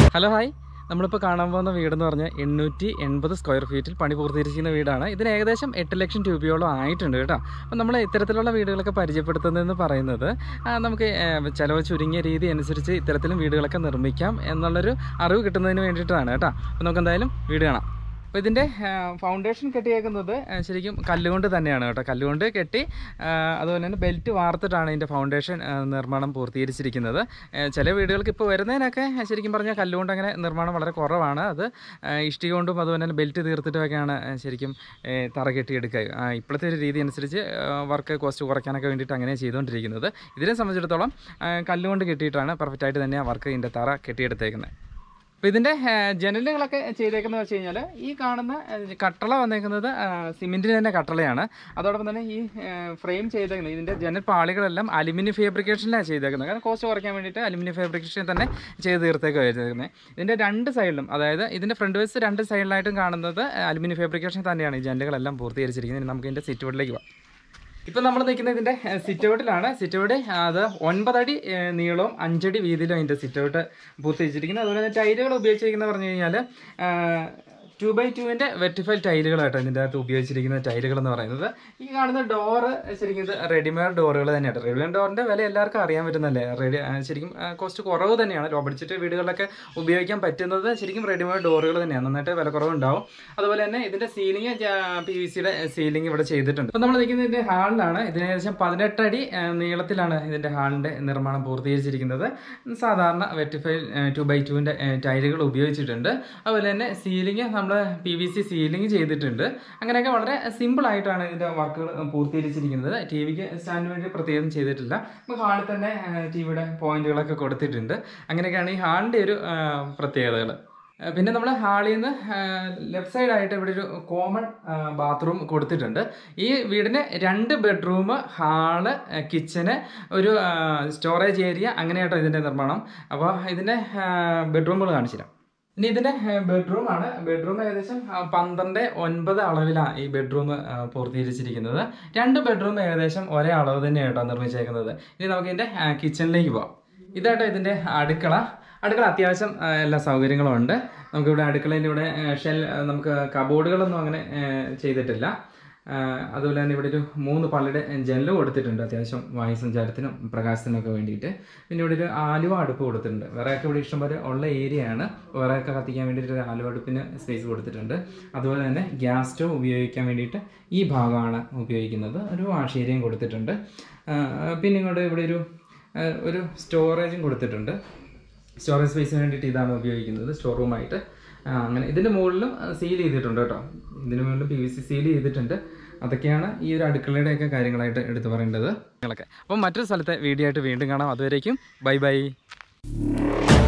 hello hi നമ്മളിപ്പോൾ കാണാൻ പോകുന്ന വീടെന്ന് പറഞ്ഞാൽ എണ്ണൂറ്റി എൺപത് സ്ക്വയർ ഫീറ്റിൽ പണി പൂർത്തീകരിച്ചിരിക്കുന്ന വീടാണ് ഇതിന് ഏകദേശം എട്ട് ലക്ഷം രൂപയോളം ആയിട്ടുണ്ട് കേട്ടോ അപ്പം നമ്മൾ ഇത്തരത്തിലുള്ള വീടുകളൊക്കെ പരിചയപ്പെടുത്തുന്നതെന്ന് പറയുന്നത് ആ, നമുക്ക് ഏ, ചെലവ് ചുരുങ്ങിയ രീതി അനുസരിച്ച് ഇത്തരത്തിലും വീടുകളൊക്കെ നിർമ്മിക്കാം എന്നുള്ളൊരു അറിവ് കിട്ടുന്നതിന് വേണ്ടിയിട്ടാണ് കേട്ടോ അപ്പം നമുക്ക് എന്തായാലും വീട് കാണാം അപ്പോൾ ഇതിൻ്റെ ഫൗണ്ടേഷൻ കെട്ടിയേക്കുന്നത് ആ, ശരിക്കും കല്ലുകൊണ്ട് തന്നെയാണ് കേട്ടോ കല്ലുകൊണ്ട് കെട്ടി ആ, അതുപോലെ തന്നെ ബെൽറ്റ് വാർത്തിട്ടാണ് ഇതിൻ്റെ ഫൗണ്ടേഷൻ ആ, നിർമ്മാണം പൂർത്തീകരിച്ചിരിക്കുന്നത് ആ, ചില വീടുകൾക്ക് ഇപ്പോൾ വരുന്നതിനൊക്കെ ശരിക്കും പറഞ്ഞാൽ കല്ലുകൊണ്ട് അങ്ങനെ നിർമ്മാണം വളരെ കുറവാണ് അത് ആ, ഇഷ്ടിക കൊണ്ടും അതുപോലെ തന്നെ ബെൽറ്റ് തീർത്തിട്ടുമൊക്കെയാണ് ആ, ശരിക്കും ഏ, തറ കെട്ടിയെടുക്കുക ആ, ഇപ്പോഴത്തെ ഒരു രീതി അനുസരിച്ച് വർക്ക് കോസ്റ്റ് കുറയ്ക്കാനൊക്കെ വേണ്ടിയിട്ട് അങ്ങനെ ചെയ്തുകൊണ്ടിരിക്കുന്നത് ഇതിനെ സംബന്ധിച്ചിടത്തോളം ആ, കല്ലുകൊണ്ട് കെട്ടിയിട്ടാണ് പെർഫെക്റ്റ് ആയിട്ട് തന്നെ വർക്ക് ഇതിൻ്റെ തറ കെട്ടിയെടുത്തേക്കുന്നത് അപ്പോൾ ഇതിൻ്റെ ജനലുകളൊക്കെ ചെയ്തേക്കുന്നത് വെച്ച് കഴിഞ്ഞാൽ ഈ കാണുന്ന ആ, കട്ടള വന്നേക്കുന്നത് സിമെൻറ്റിന് തന്നെ കട്ടളയാണ് അതോടൊപ്പം തന്നെ ഈ ഫ്രെയിം ചെയ്തേക്കുന്നത് ഇതിൻ്റെ ജനൽ പാളികളെല്ലാം അലുമിനിയം ഫാബ്രിക്കേഷനിലാണ് ചെയ്തേക്കുന്നത് കാരണം കോസ്റ്റ് കുറയ്ക്കാൻ വേണ്ടിയിട്ട് അലുമിനിയം ഫാബ്രിക്കേഷൻ തന്നെ ചെയ്ത് തീർത്തേക്കാണ് ചെയ്തേക്കുന്നത് ഇതിൻ്റെ രണ്ട് സൈഡിലും അതായത് ഇതിൻ്റെ ഫ്രണ്ട് വശത്ത് രണ്ട് സൈഡിലായിട്ടും കാണുന്നത് അലുമിനിയം ഫാബ്രിക്കേഷൻ തന്നെയാണ് ഈ ജനലുകളെല്ലാം പൂർത്തീകരിച്ചിരിക്കുന്നത് ഇനി നമുക്ക് ഇതിൻ്റെ സിറ്റ് ഔട്ടിലേക്ക് പോകാം ഇപ്പം നമ്മൾ നിൽക്കുന്നത് ഇതിൻ്റെ സിറ്റ് ഔട്ടിലാണ് സിറ്റ് ഔട്ട് അത് ഒൻപതടി ഏഹ്, നീളവും അഞ്ചടി വീതിയിലും അതിൻ്റെ സിറ്റ് ഔട്ട് പൂർത്തീകരിച്ചിരിക്കുന്നത് അതുപോലെ തന്നെ ടൈലുകൾ ഉപയോഗിച്ചിരിക്കുന്നത് പറഞ്ഞു കഴിഞ്ഞാൽ ടു ബൈ ടുവിൻ്റെ വെർട്ടിഫൈൽ ടൈലുകളായിട്ട് ഇതിൻ്റെ അകത്ത് ഉപയോഗിച്ചിരിക്കുന്ന ടൈലുകൾ എന്ന് പറയുന്നത് ഈ കാണുന്ന ഡോറ് ശരിക്കും ഇത് റെഡിമെയ്ഡ് ഡോറുകൾ തന്നെയാണ് റെഡിമെയ്ഡ് ഡോറിൻ്റെ വില എല്ലാവർക്കും അറിയാൻ പറ്റുന്നല്ലേ റെഡി ആ, ശരിക്കും കോസ്റ്റ് കുറവ് തന്നെയാണ് ലോ ബഡ്ജറ്റ് വീടുകളിലൊക്കെ ഉപയോഗിക്കാൻ പറ്റുന്നത് ശരിക്കും റെഡിമെയ്ഡ് ഡോറുകൾ തന്നെയാണ് നന്നായിട്ട് വില കുറവുണ്ടാവും അതുപോലെ തന്നെ ഇതിൻ്റെ സീലിംഗ് പി വി സിയുടെ സീലിംഗ് ഇവിടെ ചെയ്തിട്ടുണ്ട് അപ്പോൾ നമ്മൾ നിൽക്കുന്നത് ഇതിൻ്റെ ഹാളിലാണ് ഇതിന് ഏകദേശം പതിനെട്ടടി ആ, നീളത്തിലാണ് ഇതിൻ്റെ ഹാളിൻ്റെ നിർമ്മാണം പൂർത്തീകരിച്ചിരിക്കുന്നത് സാധാരണ വെർട്ടിഫൈ ടു ബൈ ടുവിൻ്റെ ടൈലുകൾ ഉപയോഗിച്ചിട്ടുണ്ട് അതുപോലെ തന്നെ സീലിംഗ് നമ്മൾ പി വി സി സീലിംഗ് ചെയ്തിട്ടുണ്ട് അങ്ങനെയൊക്കെ വളരെ സിമ്പിൾ ആയിട്ടാണ് ഇതിൻ്റെ വർക്കുകൾ പൂർത്തീകരിച്ചിരിക്കുന്നത് ടി വിക്ക് സ്റ്റാൻഡിന് വേണ്ടി പ്രത്യേകം ചെയ്തിട്ടില്ല നമുക്ക് ഹാളിൽ തന്നെ ടി വിയുടെ പോയിന്റുകളൊക്കെ കൊടുത്തിട്ടുണ്ട് അങ്ങനെയൊക്കെയാണ് ഈ ഹാളിൻ്റെ ഒരു ആ, പ്രത്യേകതകൾ ആ, പിന്നെ നമ്മൾ ഹാളിൽ നിന്ന് ലെഫ്റ്റ് സൈഡായിട്ട് ഇവിടെ ഒരു കോമൺ ബാത്റൂം കൊടുത്തിട്ടുണ്ട് ഈ വീടിന് രണ്ട് ബെഡ്റൂം ഹാള് കിച്ചന് ഒരു സ്റ്റോറേജ് ഏരിയ അങ്ങനെയാട്ടോ ഇതിൻ്റെ നിർമ്മാണം അപ്പോൾ ഇതിൻ്റെ ബെഡ്റൂമുകൾ കാണിച്ചു തരാം ഇനി ഇതിൻ്റെ ബെഡ്റൂം ആണ് ബെഡ്റൂം ഏകദേശം ആ, പന്ത്രണ്ട് ഒൻപത് അളവിലാണ് ഈ ബെഡ്റൂം പൂർത്തീകരിച്ചിരിക്കുന്നത് രണ്ട് ബെഡ്റൂം ഏകദേശം ഒരേ അളവ് തന്നെയാട്ടോ നിർമ്മിച്ചേക്കുന്നത് ഇനി നമുക്ക് ഇതിൻ്റെ കിച്ചണിലേക്ക് പോവാം ഇതാട്ടോ ഇതിൻ്റെ അടുക്കള അടുക്കള അത്യാവശ്യം ആ, എല്ലാ സൗകര്യങ്ങളും ഉണ്ട് നമുക്കിവിടെ അടുക്കളയിൽ ഇവിടെ ഷെൽ നമുക്ക് കബോർഡുകളൊന്നും അങ്ങനെ ആ, ചെയ്തിട്ടില്ല ആ, അതുപോലെ തന്നെ ഇവിടെ ഒരു മൂന്ന് പള്ളിയുടെ ജനലും കൊടുത്തിട്ടുണ്ട് അത്യാവശ്യം വായു സഞ്ചാരത്തിനും പ്രകാശത്തിനും ഒക്കെ വേണ്ടിയിട്ട് പിന്നെ ഇവിടെ ഒരു ആലുവ അടുപ്പ് കൊടുത്തിട്ടുണ്ട് വിറകൊക്കെ ഇവിടെ ഇഷ്ടംപോലെ ഉള്ള ഏരിയയാണ് വിറകൊക്കെ കത്തിക്കാൻ വേണ്ടിയിട്ട് ഒരു ആലുവ അടുപ്പിന് സ്പേസ് കൊടുത്തിട്ടുണ്ട് അതുപോലെ തന്നെ ഗ്യാസ് സ്റ്റവ് ഉപയോഗിക്കാൻ വേണ്ടിയിട്ട് ഈ ഭാഗമാണ് ഉപയോഗിക്കുന്നത് ഒരു വാഷ് ഏരിയയും കൊടുത്തിട്ടുണ്ട് ആ, പിന്നെ ഇങ്ങോട്ട് ഇവിടെ ഒരു ആ, ഒരു സ്റ്റോറേജും കൊടുത്തിട്ടുണ്ട് സ്റ്റോറേജ് സ്പേസിന് വേണ്ടിയിട്ട് ഇതാണ് ഉപയോഗിക്കുന്നത് സ്റ്റോർ റൂമായിട്ട് ആ, അങ്ങനെ ഇതിൻ്റെ മുകളിലും സീൽ ചെയ്തിട്ടുണ്ട് കേട്ടോ ഇതിന് മുകളിലും പി വി സി സീൽ ചെയ്തിട്ടുണ്ട് അതൊക്കെയാണ് ഈ ഒരു അടുക്കളയുടെയൊക്കെ കാര്യങ്ങളായിട്ട് എടുത്തു പറയേണ്ടത് നിങ്ങളൊക്കെ അപ്പം മറ്റൊരു സ്ഥലത്തെ വീഡിയോ ആയിട്ട് വീണ്ടും കാണാം അതുവരേക്കും ബൈ ബൈ